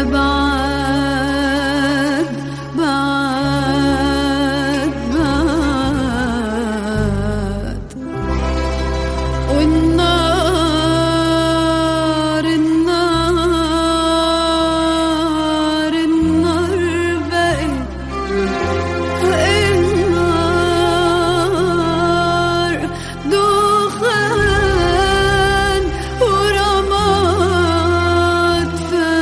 بعد بعد بعد والنار النار النار بقت النار دخان ورماد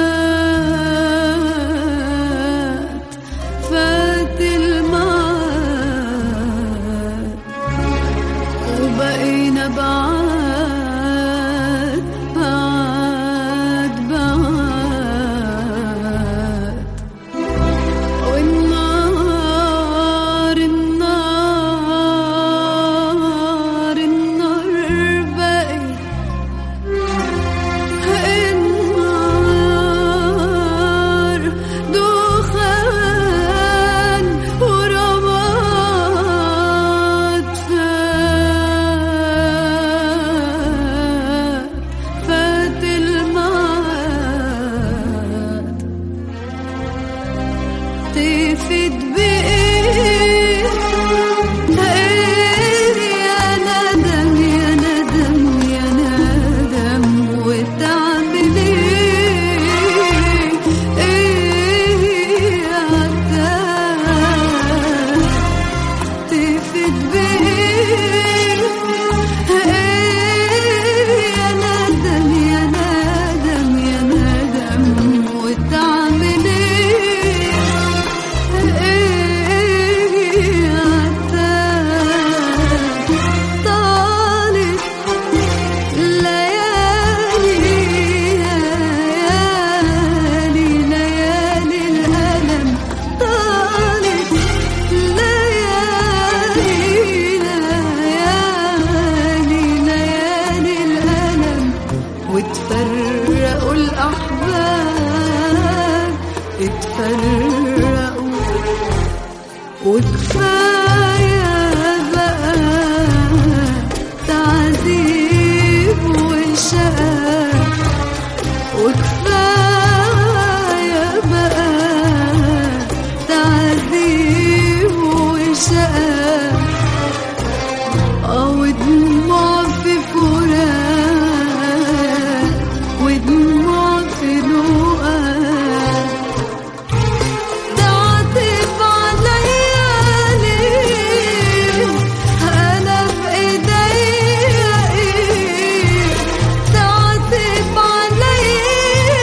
فات فات المعاد وبقينا بعاد بعد بعد والنار النار النار بقت النار دخان ورماد فات فات المعاد تفيد بإيه إيه يا ندم يا ندم يا ندم وتعمل إيه إيه يا عتاب تفيد بإيه إيه يا ندم يا ندم يا ندم وتعمل إيه إيه عتاب طالت ليالي ليالي ليالي الألم طالت ليالي ليالي ليالي الألم وتفرقوا الأحباب اتفرقوا وكفاية بقى تعذيب وشقى وكفاية بقى تعذيب وشقى أو دموع في فراق ودموع في لقاء تعطف عليا ليه أنا بإيديا إيه تعطف عليا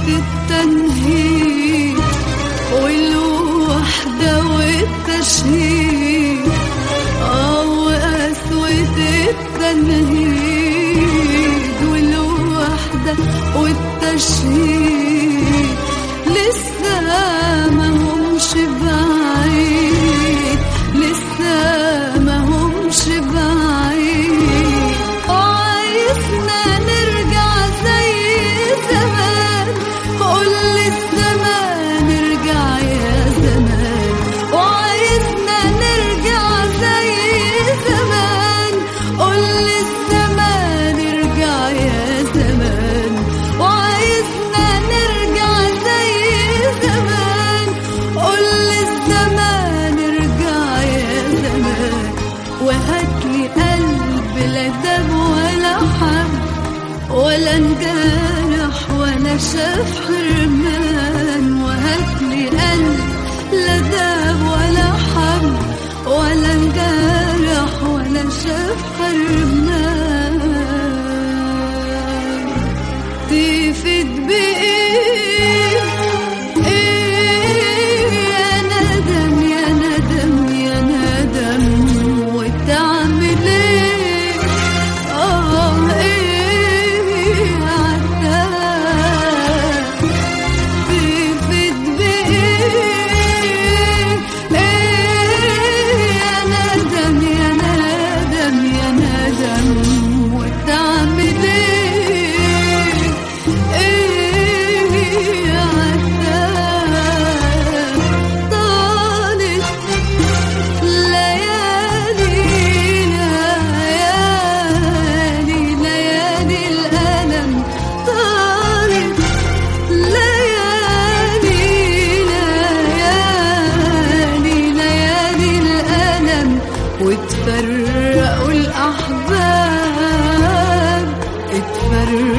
في التنهيد والوحدة والتشهيد اه وقسوة التنهيد والوحدة والتشهيد لسه ما همش بعيد لسه ما همش بعيد وعايزنا نرجع زي زمان قول الزمان ارجع يا زمان وعايزنا نرجع زي زمان قول الزمان ارجع يا زمان وعايزنا نرجع زي زمان قول الزمان ارجع يا زمان وهاتلي قلب لا دم ولا حب ولا انجرح ولا شاف حرمان وهاتلي قلب لا دم ولا حب ولا انجرح ولا شاف حرمان تفيد بإيه إيه يا ندم يا ندم يا ندم وتعمل إيه آه إيه عتاب تفيد بإيه إيه يا ندم يا ندم يا ندم وتعمل إيه إيه عتاب طالت ليالينا ليالي ليالي الألم طالت ليالينا ليالي ليالي الألم وتفرقوا الأحباب اتفرقوا